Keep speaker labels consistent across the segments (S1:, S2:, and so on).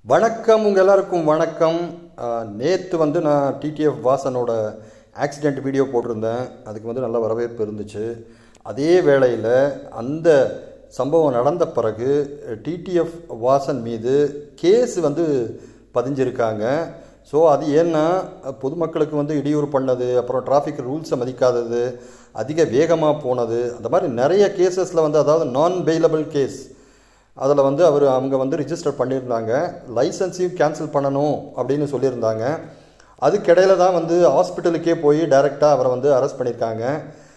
S1: வணக்கம் உங்கள் எல்லாருக்கும் வணக்கம் நேற்று வந்து நான் டிடிஎஃப் வாசனோட ஆக்சிடெண்ட் வீடியோ போட்டிருந்தேன் அதுக்கு வந்து நல்ல வரவேற்பு இருந்துச்சு அதே வேளையில் அந்த சம்பவம் நடந்த பிறகு டிடிஎஃப் வாசன் மீது கேஸ் வந்து பதிஞ்சிருக்காங்க ஸோ அது ஏன்னா பொதுமக்களுக்கு வந்து இடையூறு பண்ணது அப்புறம் டிராஃபிக் ரூல்ஸை மதிக்காதது அதிக வேகமாக போனது அந்த மாதிரி நிறைய கேசஸில் வந்து அதாவது நான் பெயிலபிள் கேஸ் அதில் வந்து அவர் அவங்க வந்து ரிஜிஸ்டர் பண்ணியிருந்தாங்க லைசன்ஸையும் கேன்சல் பண்ணணும் அப்படின்னு சொல்லியிருந்தாங்க அதுக்கிடையில தான் வந்து ஹாஸ்பிட்டலுக்கே போய் டைரெக்டாக அவரை வந்து அரெஸ்ட் பண்ணியிருக்காங்க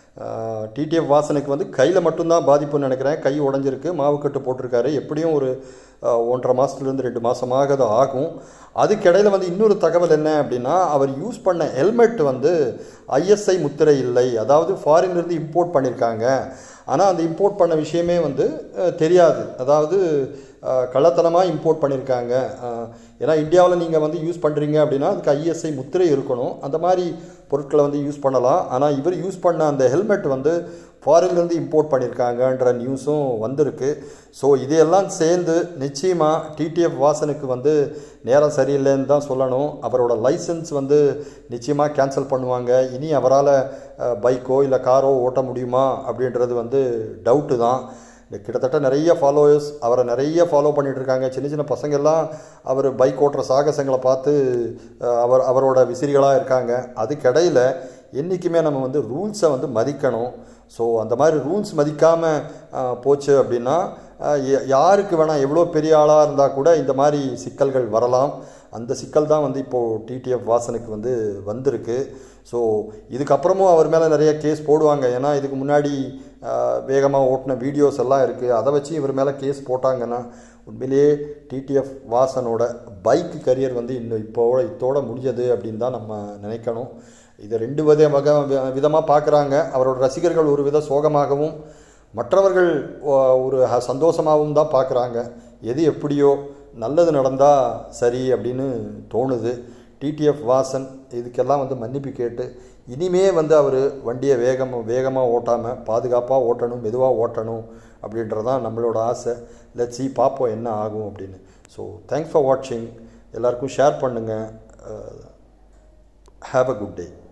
S1: டிடிஎஃப் வாசனுக்கு வந்து கையில் மட்டும்தான் பாதிப்புன்னு நினைக்கிறேன் கை உடஞ்சிருக்கு மாவுக்கட்டு போட்டிருக்காரு எப்படியும் ஒரு அஹ், ஒன்றரை மாதத்துலேருந்து ரெண்டு மாதமாக அது ஆகும் அதுக்கிடையில் வந்து இன்னொரு தகவல் என்ன அப்படின்னா அவர் யூஸ் பண்ண ஹெல்மெட் வந்து ஐஎஸ்ஐ முத்திரை இல்லை அதாவது ஃபாரின்லேருந்து இம்போர்ட் பண்ணியிருக்காங்க ஆனால் அந்த இம்போர்ட் பண்ண விஷயமே வந்து அஹ், தெரியாது அதாவது கள்ளத்தனமாக இம்போர்ட் பண்ணியிருக்காங்க அஹ், ஏன்னா இந்தியாவில் நீங்கள் வந்து யூஸ் பண்ணுறீங்க அப்படின்னா அதுக்கு ஐஎஸ்ஐ முத்திரை இருக்கணும் அந்த மாதிரி பொருட்களை வந்து யூஸ் பண்ணலாம் ஆனால் இவர் யூஸ் பண்ண அந்த ஹெல்மெட் வந்து ஃபாரின்லேருந்து இம்போர்ட் பண்ணியிருக்காங்கன்ற நியூஸும் வந்திருக்கு ஸோ இதையெல்லாம் சேர்ந்து நிச்சயமாக டிடிஎஃப் வாசனுக்கு வந்து நேரம் சரியில்லைன்னு தான் சொல்லணும் அவரோட லைசன்ஸ் வந்து நிச்சயமாக கேன்சல் பண்ணுவாங்க இனி அவரால் பைக்கோ இல்லை காரோ ஓட்ட முடியுமா அப்படின்றது வந்து டவுட்டு தான் இந்த கிட்டத்தட்ட நிறைய ஃபாலோவர்ஸ் அவரை நிறைய ஃபாலோ பண்ணிட்டு இருக்காங்க சின்ன சின்ன பசங்கள்லாம் அவர் பைக் ஓட்டுற சாகசங்களை பார்த்து அஹ், அவர் அவரோட விசிறிகளாக இருக்காங்க அதுக்கிடையில் என்றைக்குமே நம்ம வந்து ரூல்ஸை வந்து மதிக்கணும் ஸோ அந்த மாதிரி ரூல்ஸ் மதிக்காமல் போச்சு அப்படின்னா அஹ், யா- யாருக்கு வேணால் எவ்வளோ பெரிய ஆளாக இருந்தால் கூட இந்த மாதிரி சிக்கல்கள் வரலாம் அந்த சிக்கல் தான் வந்து இப்போது டிடிஎஃப் வாசனுக்கு வந்து வந்திருக்கு ஸோ இதுக்கப்புறமும் அவர் மேலே நிறைய கேஸ் போடுவாங்க ஏன்னா இதுக்கு முன்னாடி வேகமாக ஓட்டின வீடியோஸ் எல்லாம் இருக்குது அதை வச்சு இவர் மேலே கேஸ் போட்டாங்கன்னா உண்மையிலேயே டிடிஎஃப் வாசனோட பைக் கரியர் வந்து இன்னும் இப்போட இத்தோட முடிஞ்சது அப்படின்னு தான் நம்ம நினைக்கணும் இதை ரெண்டு வித வகை விதமாக பார்க்குறாங்க அவரோட ரசிகர்கள் ஒரு வித சோகமாகவும் மற்றவர்கள் ஒ- ஒரு ஹ- சந்தோஷமாகவும் தான் பார்க்குறாங்க எது எப்படியோ நல்லது நடந்தால் சரி அப்படின்னு தோணுது டிடிஎஃப் வாசன் இதுக்கெல்லாம் வந்து மன்னிப்பு கேட்டு இனிமே வந்து அவர் வண்டியை வேகம் வேகமாக ஓட்டாமல் பாதுகாப்பாக ஓட்டணும் மெதுவாக ஓட்டணும் அப்படின்றதான் நம்மளோட ஆசை லெட்ஸ் see பார்ப்போம் என்ன ஆகும் அப்படின்னு ஸோ தேங்க்ஸ் ஃபார் வாட்சிங் எல்லாருக்கும் ஷேர் பண்ணுங்கள் ஹாவ் அ குட் டே